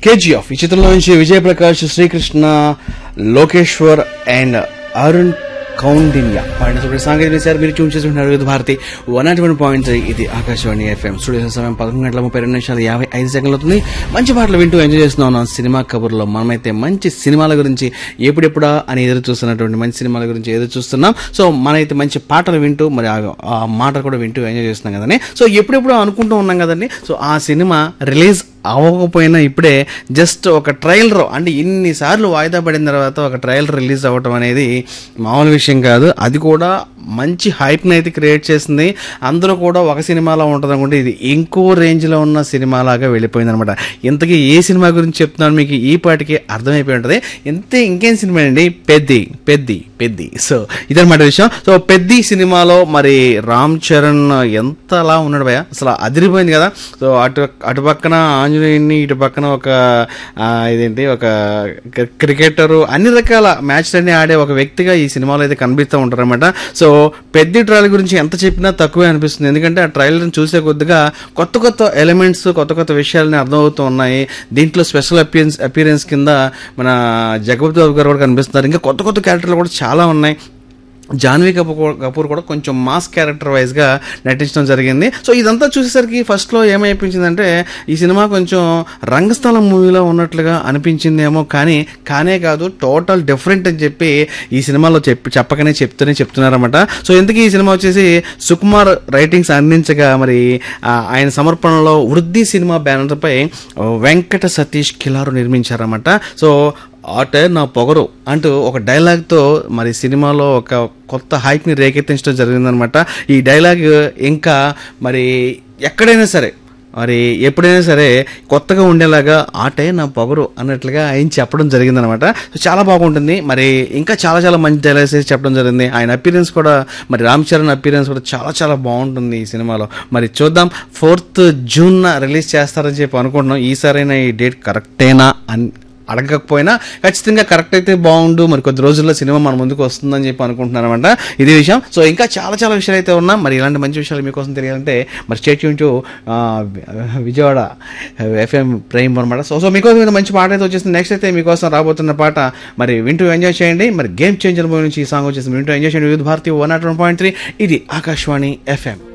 KGF ఈ చిత్రంలో నుంచి విజయప్రకాష్ శ్రీకృష్ణ లోకేశ్వర్ అండ్ అరుణ్ కౌండిన్య పాడిన సూపర్ సాంకేతిక సార్ మీరు ట్యూన్ చేసుకుంటున్నారు Vividha Bharati one nought one point ఇది ఆకాశవాణి ఎఫ్ఎం స్టూడియో సమయం పదకొండు గంటల ముప్పై రెండు నిమిషాలు యాభై ఐదు సెకండ్లు అవుతుంది మంచి పాటలు వింటూ ఎంజాయ్ చేస్తున్నాం సినిమా కబుర్లో మనమైతే మంచి సినిమాల గురించి ఎప్పుడెప్పుడా అని ఎదురు చూస్తున్నటువంటి మంచి సినిమాల గురించి ఎదురు చూస్తున్నాం సో మనైతే మంచి పాటలు వింటూ మరి ఆ- ఆ మాటలు కూడా వింటూ ఎంజాయ్ చేస్తున్నాం కదండి సో ఎప్పుడెప్పుడు అనుకుంటూ ఉన్నాం కదండి సో ఆ సినిమా రిలీజ్ అవ్వకపోయినా ఇప్పుడే జస్ట్ ఒక ట్రయలర్ అంటే ఇన్నిసార్లు వాయిదా పడిన తర్వాత ఒక ట్రయలర్ రిలీజ్ అవ్వటం అనేది మామూలు విషయం కాదు అది కూడా మంచి హైప్ని అయితే క్రియేట్ చేసింది అందరూ కూడా ఒక సినిమాలో ఉంటుంది అనుకుంటే ఇది ఇంకో రేంజ్లో ఉన్న సినిమాలాగా వెళ్ళిపోయింది అనమాట ఇంతకీ ఏ సినిమా గురించి చెప్తున్నాను మీకు ఈ పాటికి అర్థమైపోయి ఉంటుంది ఇంతే ఇంకేం సినిమా అండి పెద్ది పెద్ది పెద్ది సో ఇదన్నమాట విషయం సో పెద్ది సినిమాలో మరి రామ్ చరణ్ ఎంతలా ఉన్నాడు భయ అసలు అదిరిపోయింది కదా సో అటు అటు పక్కన ఆంజనేయుని ఇటు పక్కన ఒక ఆ, ఇదేంటి ఒక క్రి- క్రికెటరు అన్ని రకాల మ్యాచ్లన్నీ ఆడే ఒక వ్యక్తిగా ఈ సినిమాలో అయితే కనిపిస్తూ ఉంటారన్నమాట సో పెద్ద ట్రయల్ గురించి ఎంత చెప్పినా తక్కువే అనిపిస్తుంది ఎందుకంటే ఆ ట్రయల్ని చూసే కొద్దిగా కొత్త కొత్త ఎలిమెంట్స్ కొత్త కొత్త విషయాలని అర్థమవుతూ ఉన్నాయి దీంట్లో స్పెషల్ అపియరెన్స్ అపియరెన్స్ కింద మన జగపతి బాబు గారు కూడా కనిపిస్తున్నారు ఇంకా కొత్త కొత్త క్యారెక్టర్లు కూడా చాలా ఉన్నాయి జాన్వీ కపూర్ కపూర్ కూడా కొంచెం మాస్ క్యారెక్టర్ వైజ్గా నటించడం జరిగింది సో ఇదంతా చూసేసరికి ఫస్ట్లో ఏమైపించిందంటే ఈ సినిమా కొంచెం రంగస్థలం మూవీలో ఉన్నట్లుగా అనిపించిందేమో కానీ కానే కాదు టోటల్ డిఫరెంట్ అని చెప్పి ఈ సినిమాలో చెప్పి చెప్పకనే చెప్తూనే చెప్తున్నారన్నమాట సో ఇంతకీ ఈ సినిమా వచ్చేసి సుకుమార్ రైటింగ్స్ అందించగా మరి ఆ, ఆయన సమర్పణలో వృద్ధి సినిమా బ్యానర్పై వెంకట సతీష్ కిలారు నిర్మించారన్నమాట సో ఆటే నా పొగరు అంటూ ఒక డైలాగ్తో మరి సినిమాలో ఒక కొత్త హైక్ని రేకెత్తించడం జరిగిందనమాట ఈ డైలాగ్ ఇంకా మరి ఎక్కడైనా సరే మరి ఎప్పుడైనా సరే కొత్తగా ఉండేలాగా ఆటే నా పొగరు అన్నట్లుగా ఆయన చెప్పడం జరిగిందనమాట సో చాలా బాగుంటుంది మరి ఇంకా చాలా చాలా మంచి డైలాగ్స్ వేసి చెప్పడం జరిగింది ఆయన అపీరెన్స్ కూడా మరి రామ్ చరణ్ అపీరెన్స్ కూడా చాలా చాలా బాగుంటుంది ఈ సినిమాలో మరి చూద్దాం ఫోర్త్ జూన్ రిలీజ్ చేస్తారని చెప్పి అనుకుంటున్నాం ఈసారైనా ఈ డేట్ కరెక్టేనా అని అడగకపోయినా ఖచ్చితంగా కరెక్ట్ అయితే బాగుండు మరి కొద్ది రోజుల్లో సినిమా మన ముందుకు వస్తుందని చెప్పి అనుకుంటున్నాను అనమాట ఇది విషయం సో ఇంకా చాలా చాలా విషయాలు అయితే ఉన్నా మరి ఇలాంటి మంచి విషయాలు మీకోసం తెలియాలంటే మరి స్టేట్ యూన్ టు విజయవాడ ఎఫ్ఎం ప్రైమ్ అనమాట సో సో మీకోసం ఏదో మంచి పాట అయితే వచ్చేసింది నెక్స్ట్ అయితే మీకోసం రాబోతున్న పాట మరి వింటూ ఎంజాయ్ చేయండి మరి గేమ్ చేంజర్ మూవీ నుంచి ఈ సాంగ్ వచ్చేసి వింటూ ఎంజాయ్ చేయండి Vividha Bharati one nought one point three ఇది ఆకాశవాణి ఎఫ్ఎం